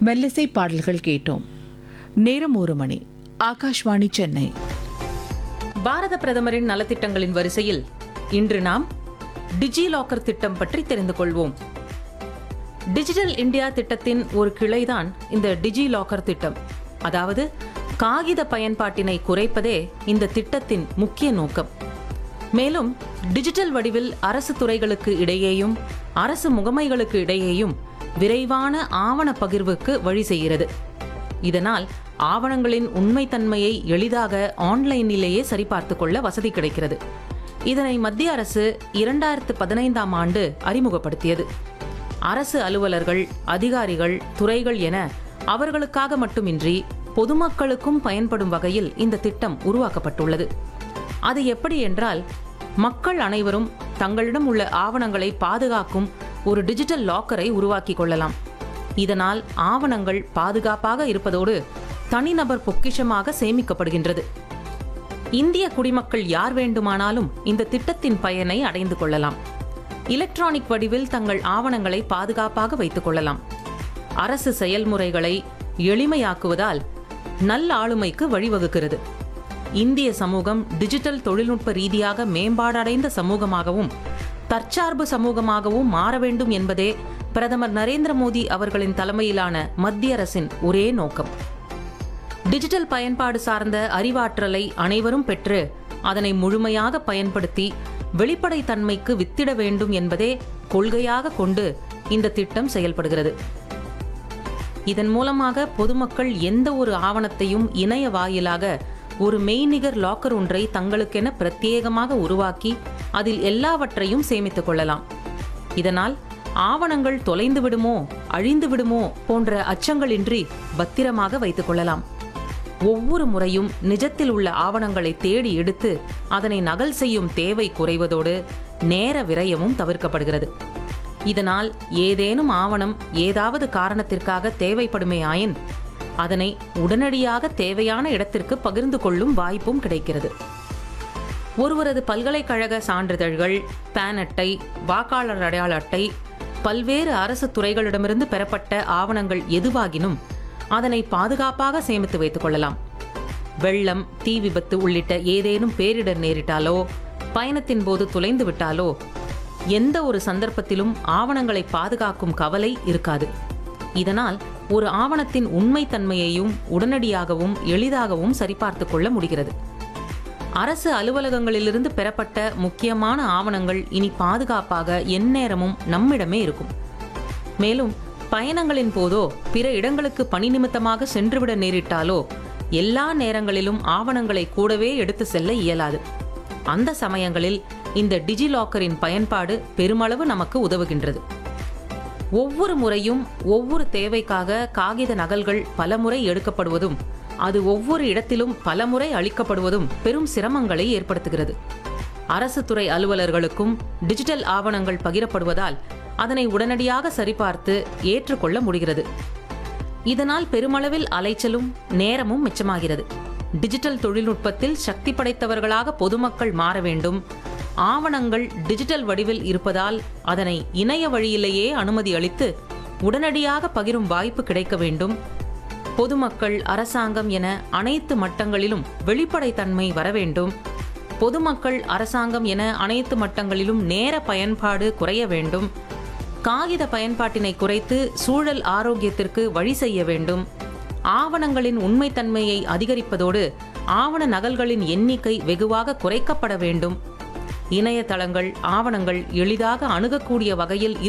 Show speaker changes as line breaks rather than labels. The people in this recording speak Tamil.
மெல்லிசை பாடல்கள் கேட்டோம் நேரம் ஒரு மணி ஆகாஷ்வாணி சென்னை
பாரத பிரதமரின் நலத்திட்டங்களின் வரிசையில் இன்று நாம் டிஜி லாக்கர் திட்டம் பற்றி தெரிந்து கொள்வோம் டிஜிட்டல் இந்தியா திட்டத்தின் ஒரு கிளைதான் இந்த டிஜி லாக்கர் திட்டம் அதாவது காகித பயன்பாட்டினை குறைப்பதே இந்த திட்டத்தின் முக்கிய நோக்கம் மேலும் டிஜிட்டல் வடிவில் அரசு துறைகளுக்கு இடையேயும் அரசு முகமைகளுக்கு இடையேயும் விரைவான ஆவண பகிர்வுக்கு வழி செய்கிறது இதனால் ஆவணங்களின் உண்மைத்தன்மையை எளிதாக ஆன்லைனிலேயே சரிபார்த்து கொள்ள வசதி கிடைக்கிறது இதனை மத்திய அரசு இரண்டாயிரத்து பதினைந்தாம் ஆண்டு அறிமுகப்படுத்தியது அரசு அலுவலர்கள் அதிகாரிகள் துறைகள் என அவர்களுக்காக மட்டுமின்றி பொதுமக்களுக்கும் பயன்படும் வகையில் இந்த திட்டம் உருவாக்கப்பட்டுள்ளது அது எப்படி என்றால் மக்கள் அனைவரும் தங்களிடம் உள்ள ஆவணங்களை பாதுகாக்கும் ஒரு டிஜிட்டல் லாக்கரை உருவாக்கி கொள்ளலாம் இதனால் ஆவணங்கள் பாதுகாப்பாக இருப்பதோடு தனிநபர் பொக்கிஷமாக சேமிக்கப்படுகின்றது இந்திய குடிமக்கள் யார் வேண்டுமானாலும் இந்த திட்டத்தின் பயனை அடைந்து கொள்ளலாம் எலக்ட்ரானிக் வடிவில் தங்கள் ஆவணங்களை பாதுகாப்பாக வைத்துக் கொள்ளலாம் அரசு செயல்முறைகளை எளிமையாக்குவதால் நல்ல ஆளுமைக்கு வழிவகுக்கிறது இந்திய சமூகம் டிஜிட்டல் தொழில்நுட்ப ரீதியாக மேம்பாடடைந்த சமூகமாகவும் தற்சார்பு சமூகமாகவும் மாற வேண்டும் என்பதே பிரதமர் நரேந்திர மோடி அவர்களின் தலைமையிலான மத்திய அரசின் ஒரே நோக்கம் டிஜிட்டல் பயன்பாடு சார்ந்த அறிவாற்றலை அனைவரும் பெற்று அதனை முழுமையாக பயன்படுத்தி வெளிப்படைத்தன்மைக்கு வித்திட வேண்டும் என்பதே கொள்கையாக கொண்டு இந்த திட்டம் செயல்படுகிறது இதன் மூலமாக பொதுமக்கள் எந்த ஒரு ஆவணத்தையும் இணைய வாயிலாக ஒரு மெய்நிகர் லாக்கர் ஒன்றை தங்களுக்கென பிரத்யேகமாக உருவாக்கி அதில் எல்லாவற்றையும் சேமித்துக் கொள்ளலாம் இதனால் ஆவணங்கள் தொலைந்து விடுமோ அழிந்து விடுமோ போன்ற அச்சங்களின்றி பத்திரமாக வைத்துக் கொள்ளலாம் ஒவ்வொரு முறையும் நிஜத்தில் உள்ள ஆவணங்களை தேடி எடுத்து அதனை நகல் செய்யும் தேவை குறைவதோடு நேர விரயமும் தவிர்க்கப்படுகிறது இதனால் ஏதேனும் ஆவணம் ஏதாவது காரணத்திற்காக தேவைப்படுமேயாயின் அதனை உடனடியாக தேவையான இடத்திற்கு பகிர்ந்து கொள்ளும் வாய்ப்பும் கிடைக்கிறது ஒருவரது பல்கலைக்கழக சான்றிதழ்கள் பேன் அட்டை வாக்காளர் அடையாள அட்டை பல்வேறு அரசு துறைகளிடமிருந்து பெறப்பட்ட ஆவணங்கள் எதுவாகினும் அதனை பாதுகாப்பாக சேமித்து வைத்துக் கொள்ளலாம் வெள்ளம் தீ விபத்து உள்ளிட்ட ஏதேனும் பேரிடர் நேரிட்டாலோ பயணத்தின் போது தொலைந்து விட்டாலோ எந்த ஒரு சந்தர்ப்பத்திலும் ஆவணங்களை பாதுகாக்கும் கவலை இருக்காது இதனால் ஒரு ஆவணத்தின் உண்மைத்தன்மையையும் உடனடியாகவும் எளிதாகவும் சரிபார்த்து கொள்ள முடிகிறது அரசு அலுவலகங்களிலிருந்து பெறப்பட்ட முக்கியமான ஆவணங்கள் இனி பாதுகாப்பாக எந்நேரமும் நம்மிடமே இருக்கும் மேலும் பயணங்களின் போதோ பிற இடங்களுக்கு பணி நிமித்தமாக சென்றுவிட நேரிட்டாலோ எல்லா நேரங்களிலும் ஆவணங்களை கூடவே எடுத்து செல்ல இயலாது அந்த சமயங்களில் இந்த டிஜிலாக்கரின் பயன்பாடு பெருமளவு நமக்கு உதவுகின்றது ஒவ்வொரு முறையும் ஒவ்வொரு தேவைக்காக காகித நகல்கள் பலமுறை எடுக்கப்படுவதும் அது ஒவ்வொரு இடத்திலும் பலமுறை அளிக்கப்படுவதும் பெரும் சிரமங்களை ஏற்படுத்துகிறது அரசு துறை அலுவலர்களுக்கும் டிஜிட்டல் ஆவணங்கள் பகிரப்படுவதால் அதனை உடனடியாக சரிபார்த்து ஏற்றுக்கொள்ள முடிகிறது இதனால் பெருமளவில் அலைச்சலும் நேரமும் மிச்சமாகிறது டிஜிட்டல் தொழில்நுட்பத்தில் சக்தி படைத்தவர்களாக பொதுமக்கள் மாற வேண்டும் ஆவணங்கள் டிஜிட்டல் வடிவில் இருப்பதால் அதனை இணைய வழியிலேயே அனுமதி அளித்து உடனடியாக பகிரும் வாய்ப்பு கிடைக்க வேண்டும் பொதுமக்கள் அரசாங்கம் என அனைத்து மட்டங்களிலும் வெளிப்படைத்தன்மை வர வேண்டும் பொதுமக்கள் அரசாங்கம் என அனைத்து மட்டங்களிலும் நேர பயன்பாடு குறைய வேண்டும் காகித பயன்பாட்டினை குறைத்து சூழல் ஆரோக்கியத்திற்கு வழி செய்ய வேண்டும் ஆவணங்களின் உண்மைத்தன்மையை அதிகரிப்பதோடு ஆவண நகல்களின் எண்ணிக்கை வெகுவாக குறைக்கப்பட வேண்டும் இணையதளங்கள் ஆவணங்கள் எளிதாக அணுகக்கூடிய வகையில்